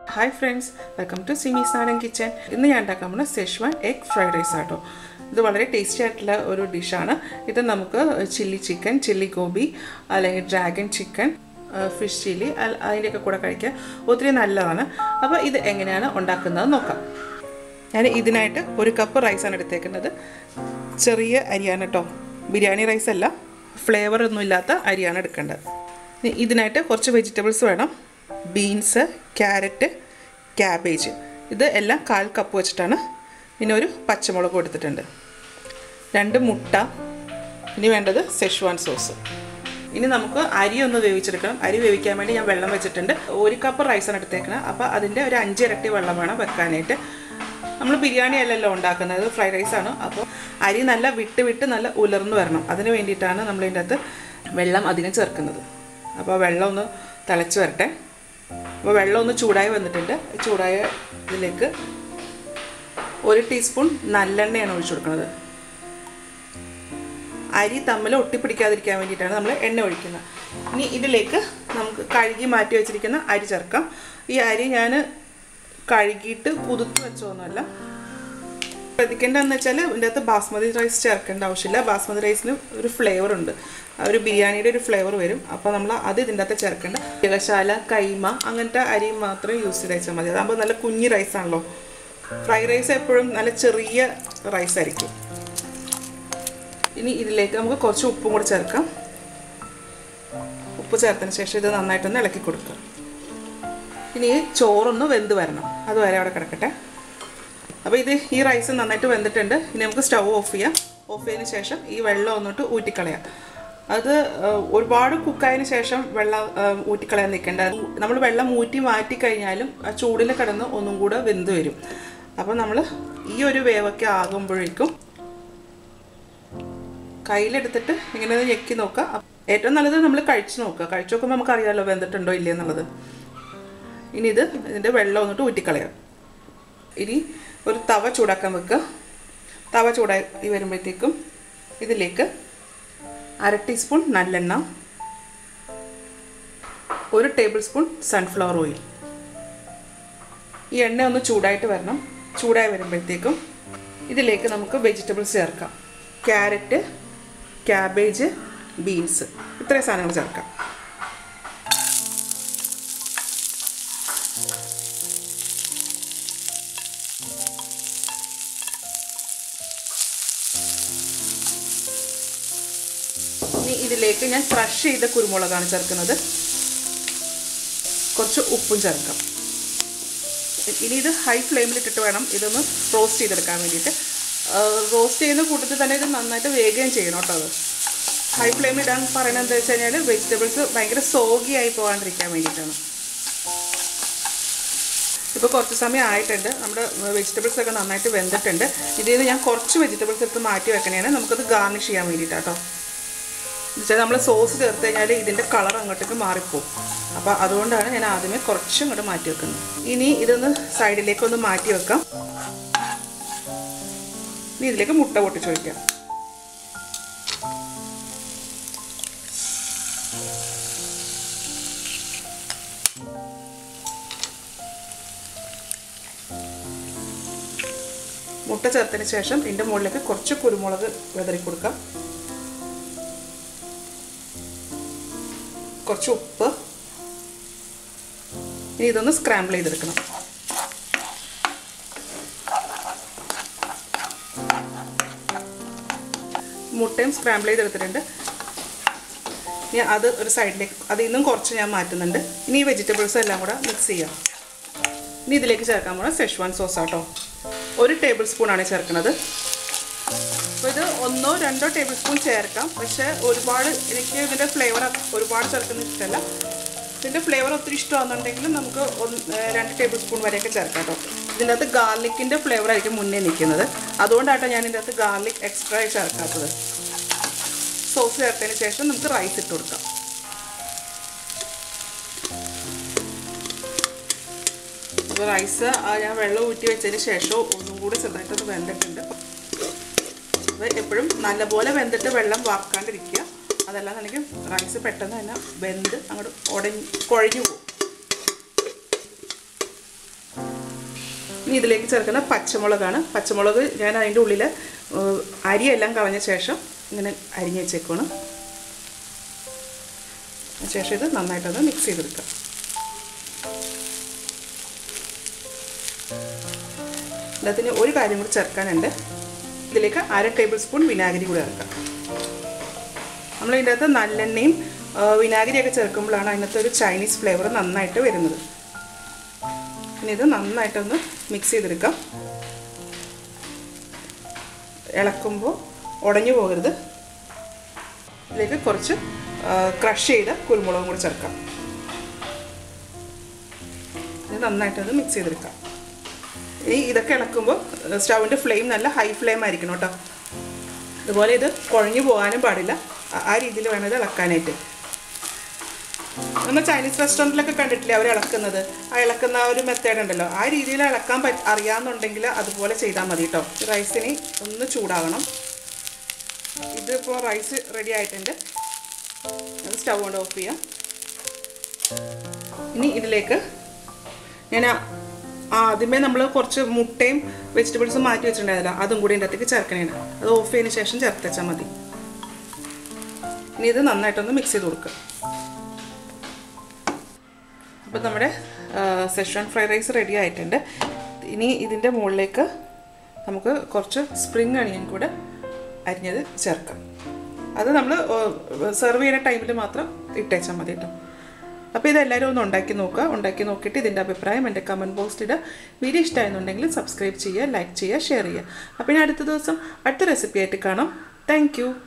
hi friends welcome to Simi's Nadan kitchen ഇന്ന് ഞാൻ ഉണ്ടാക്കാൻ പോകുന്ന സെഷ്വാൻ എഗ് ഫ്രൈഡ് റൈസ് ആട്ടോ ഇത് വളരെ ടേസ്റ്റി ആയിട്ടുള്ള ഒരു ഡിഷാണ് ഇത് നമുക്ക് ചില്ലി ചിക്കൻ ചില്ലി ഗോബി അല്ലെങ്കിൽ ഡ്രാഗൺ ചിക്കൻ ഫിഷ് ചില്ലി അതിൻ്റെയൊക്കെ കൂടെ കഴിക്കാൻ ഒത്തിരി നല്ലതാണ് അപ്പോൾ ഇത് എങ്ങനെയാണ് ഉണ്ടാക്കുന്നത് നോക്കാം ഞാൻ ഇതിനായിട്ട് ഒരു കപ്പ് റൈസാണ് എടുത്തേക്കുന്നത് ചെറിയ അരിയാണ് കേട്ടോ ബിരിയാണി റൈസ് അല്ല ഫ്ലേവർ ഒന്നും ഇല്ലാത്ത അരിയാണ് എടുക്കേണ്ടത് ഇനി ഇതിനായിട്ട് കുറച്ച് വെജിറ്റബിൾസ് വേണം ബീൻസ് ക്യാരറ്റ് ക്യാബേജ് ഇത് എല്ലാം കാൽ കപ്പ് വെച്ചിട്ടാണ് പിന്നെ ഒരു പച്ചമുളക് കൊടുത്തിട്ടുണ്ട് രണ്ട് മുട്ട ഇനി വേണ്ടത് സെഷ്വാൻ സോസ് ഇനി നമുക്ക് അരി ഒന്ന് വേവിച്ചെടുക്കണം അരി വേവിക്കാൻ വേണ്ടി ഞാൻ വെള്ളം വെച്ചിട്ടുണ്ട് ഒരു കപ്പ് റൈസാണ് എടുത്തേക്കുന്നത് അപ്പോൾ അതിൻ്റെ ഒരു അഞ്ചിരട്ടി വെള്ളം വേണം വെക്കാനായിട്ട് നമ്മൾ ബിരിയാണി അല്ലല്ലോ ഉണ്ടാക്കുന്നത് ഫ്രൈഡ് റൈസാണ് അപ്പോൾ അരി നല്ല വിട്ട് വിട്ട് നല്ല ഉലർന്നു വരണം അതിന് വേണ്ടിയിട്ടാണ് നമ്മൾ ഇതിൻ്റെ അകത്ത് വെള്ളം അധികം ചേർക്കുന്നത് അപ്പോൾ വെള്ളം ഒന്ന് തിളച്ച് വരട്ടെ അപ്പോൾ വെള്ളം ഒന്ന് ചൂടായി വന്നിട്ടുണ്ട് ചൂടായ ഇതിലേക്ക് ഒരു ടീസ്പൂൺ നല്ലെണ്ണയാണ് ഒഴിച്ചു കൊടുക്കുന്നത് അരി തമ്മിൽ ഒട്ടിപ്പിടിക്കാതിരിക്കാൻ വേണ്ടിയിട്ടാണ് നമ്മൾ എണ്ണ ഒഴിക്കുന്നത് ഇനി ഇതിലേക്ക് നമുക്ക് കഴുകി മാറ്റി വെച്ചിരിക്കുന്ന അരി ചേർക്കാം ഈ അരി ഞാൻ കഴുകിയിട്ട് കുതിർത്ത് വെച്ചതൊന്നുമല്ല ശ്രദ്ധിക്കേണ്ടതെന്ന് വെച്ചാൽ ഇതിൻ്റെ അകത്ത് ബാസ്മതി റൈസ് ചേർക്കേണ്ട ആവശ്യമില്ല ബാസ്മതി റൈസിന് ഒരു ഫ്ലേവർ ഉണ്ട് ഒരു ബിരിയാണിയുടെ ഒരു ഫ്ലേവർ വരും അപ്പോൾ നമ്മൾ അത് ഇതിൻ്റെ അകത്ത് ചേർക്കേണ്ട ജീരകശാല കൈമ അങ്ങനത്തെ അരി മാത്രം യൂസ് ചെയ്ത് വെച്ചാൽ മതി അതാകുമ്പോൾ നല്ല കുഞ്ഞ് റൈസാണല്ലോ ഫ്രൈഡ് റൈസ് എപ്പോഴും നല്ല ചെറിയ റൈസ് ആയിരിക്കും ഇനി ഇതിലേക്ക് നമുക്ക് കുറച്ച് ഉപ്പും കൂടി ചേർക്കാം ഉപ്പ് ചേർത്തതിന് ശേഷം ഇത് നന്നായിട്ടൊന്ന് ഇളക്കി കൊടുക്കുക ഇനി ചോറൊന്ന് വെന്ത് വരണം അതുവരെ അവിടെ കിടക്കട്ടെ അപ്പോൾ ഇത് ഈ റൈസ് നന്നായിട്ട് വെന്തിട്ടുണ്ട് ഇനി നമുക്ക് സ്റ്റൗ ഓഫ് ചെയ്യാം ഓഫ് ചെയ്തതിന് ശേഷം ഈ വെള്ളം ഒന്നിട്ട് ഊറ്റിക്കളയാം അത് ഒരുപാട് കുക്കായതിന് ശേഷം വെള്ളം ഊറ്റിക്കളയാൻ നിൽക്കേണ്ട നമ്മൾ വെള്ളം ഊറ്റി മാറ്റി കഴിഞ്ഞാലും ആ ചൂടിൽ കിടന്ന് ഒന്നും കൂടെ വെന്ത് വരും അപ്പോൾ നമ്മൾ ഈ ഒരു വേവൊക്കെ ആകുമ്പോഴേക്കും കയ്യിലെടുത്തിട്ട് ഇങ്ങനെ ഞെക്കി നോക്കുക ഏറ്റവും നല്ലത് നമ്മൾ കഴിച്ച് നോക്കുക കഴിച്ച് നോക്കുമ്പോൾ നമുക്കറിയാമല്ലോ വെന്തിട്ടുണ്ടോ ഇല്ലേ എന്നുള്ളത് ഇനി ഇത് ഇതിൻ്റെ വെള്ളം വന്നിട്ട് ഊറ്റിക്കളയാം ഇനി ഒരു തവ ചൂടാക്കാൻ വെക്കുക തവ ചൂടായി വരുമ്പോഴത്തേക്കും ഇതിലേക്ക് അര ടീസ്പൂൺ നല്ലെണ്ണ ഒരു ടേബിൾ സ്പൂൺ സൺഫ്ലവർ ഓയിൽ ഈ എണ്ണ ഒന്ന് ചൂടായിട്ട് വരണം ചൂടായി വരുമ്പോഴത്തേക്കും ഇതിലേക്ക് നമുക്ക് വെജിറ്റബിൾസ് ചേർക്കാം ക്യാരറ്റ് ക്യാബേജ് ബീൻസ് ഇത്രയും സാധനങ്ങൾ ചേർക്കാം ഇനി ഇതിലേക്ക് ഞാൻ ക്രഷ് ചെയ്ത കുരുമുളകാണ് ചേർക്കുന്നത് കുറച്ച് ഉപ്പും ചേർക്കാം ഇനി ഇത് ഹൈ ഫ്ലെയിമിലിട്ടിട്ട് വേണം ഇതൊന്ന് റോസ്റ്റ് ചെയ്തെടുക്കാൻ വേണ്ടിയിട്ട് റോസ്റ്റ് ചെയ്യുന്ന കൂട്ടത്തിൽ തന്നെ ഇത് നന്നായിട്ട് വേഗം ചെയ്യണം കേട്ടോ അത് ഹൈ ഫ്ലെയിമിൽ ഇടാൻ പറയുന്നത് എന്താ വെച്ച് കഴിഞ്ഞാൽ വെജിറ്റബിൾസ് ഭയങ്കര സോഗി ആയി പോകാണ്ടിരിക്കാൻ വേണ്ടിയിട്ടാണ് ഇപ്പോൾ കുറച്ച് സമയം ആയിട്ടുണ്ട് നമ്മുടെ വെജിറ്റബിൾസ് ഒക്കെ നന്നായിട്ട് വെന്തിട്ടുണ്ട് ഇതിൽ നിന്ന് ഞാൻ കുറച്ച് വെജിറ്റബിൾസ് എടുത്ത് മാറ്റി വെക്കണേണ് നമുക്കത് ഗാർണിഷ് ചെയ്യാൻ വേണ്ടിയിട്ടാട്ടോ എന്നുവെച്ചാൽ നമ്മൾ സോസ് ചേർത്ത് കഴിഞ്ഞാൽ ഇതിൻ്റെ കളർ അങ്ങോട്ടേക്ക് മാറിപ്പോവും അപ്പോൾ അതുകൊണ്ടാണ് ഞാൻ ആദ്യമേ കുറച്ചും ഇങ്ങോട്ട് മാറ്റി വെക്കുന്നത് ഇനി ഇതൊന്ന് സൈഡിലേക്കൊന്ന് മാറ്റി വെക്കാം ഇനി ഇതിലേക്ക് മുട്ട പൊട്ടിച്ച് വയ്ക്കാം മുട്ട ചേർത്തതിന് ശേഷം ഇതിൻ്റെ മുകളിലേക്ക് കുറച്ച് കുരുമുളക് വിതറി കൊടുക്കാം കുറച്ച് ഉപ്പ് ഇനി ഇതൊന്ന് സ്ക്രാമ്പിൾ ചെയ്തെടുക്കണം മുട്ടയും സ്ക്രാമ്പിൾ ചെയ്തെടുത്തിട്ടുണ്ട് ഇനി അത് ഒരു സൈഡിലേക്ക് അതിൽ നിന്നും കുറച്ച് ഞാൻ മാറ്റുന്നുണ്ട് ഇനി ഈ വെജിറ്റബിൾസ് എല്ലാം കൂടെ മിക്സ് ചെയ്യാം ഇനി ഇതിലേക്ക് ചേർക്കാൻ പോകണം സെഷ്വാൻ സോസ് ആട്ടോ ഒരു ടേബിൾ സ്പൂണാണ് ചേർക്കുന്നത് അപ്പോൾ ഇത് ഒന്നോ രണ്ടോ ടേബിൾ സ്പൂൺ ചേർക്കാം പക്ഷേ ഒരുപാട് എനിക്ക് ഇതിൻ്റെ ഫ്ലേവർ ഒരുപാട് ചേർക്കുന്ന ഇഷ്ടമല്ല ഇതിൻ്റെ ഫ്ലേവർ ഒത്തിരി ഇഷ്ടമാണെന്നുണ്ടെങ്കിൽ നമുക്ക് ഒന്ന് രണ്ട് ടേബിൾ സ്പൂൺ വരെയൊക്കെ ചേർക്കാം കേട്ടോ ഇതിൻ്റെ അകത്ത് ഗാർലിക്കിൻ്റെ ഫ്ലേവർ ആയിരിക്കും മുന്നേ നിൽക്കുന്നത് അതുകൊണ്ടാട്ടോ ഞാൻ ഇതിൻ്റെ അകത്ത് ഗാർലിക് എക്സ്ട്രാ ചേർക്കാത്തത് സോസ് ചേർത്തതിന് ശേഷം നമുക്ക് റൈസ് ഇട്ട് കൊടുക്കാം അപ്പോൾ റൈസ് ഞാൻ വെള്ളം ഊറ്റി വെച്ചതിന് ശേഷം ഒന്നും കൂടി ചെറുതായിട്ടൊന്ന് വെന്തിട്ടുണ്ട് അപ്പോൾ എപ്പോഴും നല്ലപോലെ വെന്തിട്ട് വെള്ളം വാർക്കാണ്ടിരിക്കുക അതല്ലാന്നുണ്ടെങ്കിൽ റൈസ് പെട്ടെന്ന് തന്നെ വെന്ത് അങ്ങോട്ട് ഉടഞ്ഞ് കുഴഞ്ഞു പോകും ഇനി ഇതിലേക്ക് ചേർക്കുന്ന പച്ചമുളകാണ് പച്ചമുളക് ഞാൻ അതിൻ്റെ ഉള്ളിൽ അരിയെല്ലാം കളഞ്ഞ ശേഷം ഇങ്ങനെ അരിഞ്ഞ് വെച്ചേക്കുവാണ് ശേഷം ഇത് നന്നായിട്ടൊന്ന് മിക്സ് ചെയ്തെടുക്കാം ഇതിന് ഒരു കാര്യം കൂടി ചേർക്കാനുണ്ട് ഇതിലേക്ക് അര ടേബിൾ സ്പൂൺ വിനാഗിരി കൂടി ചേർക്കാം നമ്മൾ ഇതിൻ്റെ അകത്ത് നല്ലെണ്ണയും വിനാഗിരിയൊക്കെ ചേർക്കുമ്പോഴാണ് അതിനകത്ത് ഒരു ചൈനീസ് ഫ്ലേവർ നന്നായിട്ട് വരുന്നത് ഇനി ഇത് നന്നായിട്ടൊന്ന് മിക്സ് ചെയ്തെടുക്കാം ഇളക്കുമ്പോൾ ഉടഞ്ഞു പോകരുത് ഇതിലേക്ക് കുറച്ച് ക്രഷ് ചെയ്ത കുരുമുളകും കൂടി ചേർക്കാം ഇത് നന്നായിട്ടൊന്ന് മിക്സ് ചെയ്തെടുക്കാം ഇനി ഇതൊക്കെ ഇളക്കുമ്പോൾ സ്റ്റൗവിൻ്റെ ഫ്ലെയിം നല്ല ഹൈ ഫ്ലെയിം ആയിരിക്കണം കേട്ടോ അതുപോലെ ഇത് കുഴഞ്ഞു പോകാനും പാടില്ല ആ രീതിയിൽ വേണം ഇത് ഇളക്കാനായിട്ട് നമ്മൾ ചൈനീസ് റെസ്റ്റോറൻറ്റിലൊക്കെ കണ്ടിട്ടില്ലേ അവർ ഇളക്കുന്നത് ആ ഇളക്കുന്ന ആ ഒരു മെത്തേഡ് ഉണ്ടല്ലോ ആ രീതിയിൽ ഇളക്കാൻ പറ്റ അറിയാമെന്നുണ്ടെങ്കിൽ അതുപോലെ ചെയ്താൽ മതി കേട്ടോ റൈസിന് ഒന്ന് ചൂടാകണം ഇതിപ്പോൾ റൈസ് റെഡി ആയിട്ടുണ്ട് അത് സ്റ്റവ് കൊണ്ട് ഓഫ് ചെയ്യാം ഇനി ഇതിലേക്ക് ഞാൻ ആദ്യമേ നമ്മൾ കുറച്ച് മുട്ടയും വെജിറ്റബിൾസും മാറ്റി വെച്ചിട്ടുണ്ടായിരുന്നില്ല അതും കൂടി ഇതിൻ്റെ അകത്തേക്ക് ചേർക്കണേണ് അത് ഓഫ് ചെയ്തതിന് ശേഷം ചേർത്ത് വെച്ചാൽ മതി ഇനി ഇത് നന്നായിട്ടൊന്ന് മിക്സ് ചെയ്ത് കൊടുക്കുക അപ്പോൾ നമ്മുടെ സെഷ്വാൻ ഫ്രൈഡ് റൈസ് റെഡി ആയിട്ടുണ്ട് ഇനി ഇതിൻ്റെ മുകളിലേക്ക് നമുക്ക് കുറച്ച് സ്പ്രിങ് അണിയൻ കൂടെ അരിഞ്ഞത് ചേർക്കാം അത് നമ്മൾ സെർവ് ചെയ്യുന്ന ടൈമിൽ മാത്രം ഇട്ടേച്ചാൽ മതി കേട്ടോ അപ്പോൾ ഇതെല്ലാവരും ഒന്ന് ഉണ്ടാക്കി നോക്കുക ഉണ്ടാക്കി നോക്കിയിട്ട് ഇതിൻ്റെ അഭിപ്രായം എൻ്റെ കമൻറ്റ് ബോക്സിൽ ഇടുക വീഡിയോ ഇഷ്ടമായെന്നുണ്ടെങ്കിൽ സബ്സ്ക്രൈബ് ചെയ്യുക ലൈക്ക് ചെയ്യുക ഷെയർ ചെയ്യുക അപ്പോൾ ഇനി അടുത്ത ദിവസം അടുത്ത റെസിപ്പി ആയിട്ട് കാണാം താങ്ക്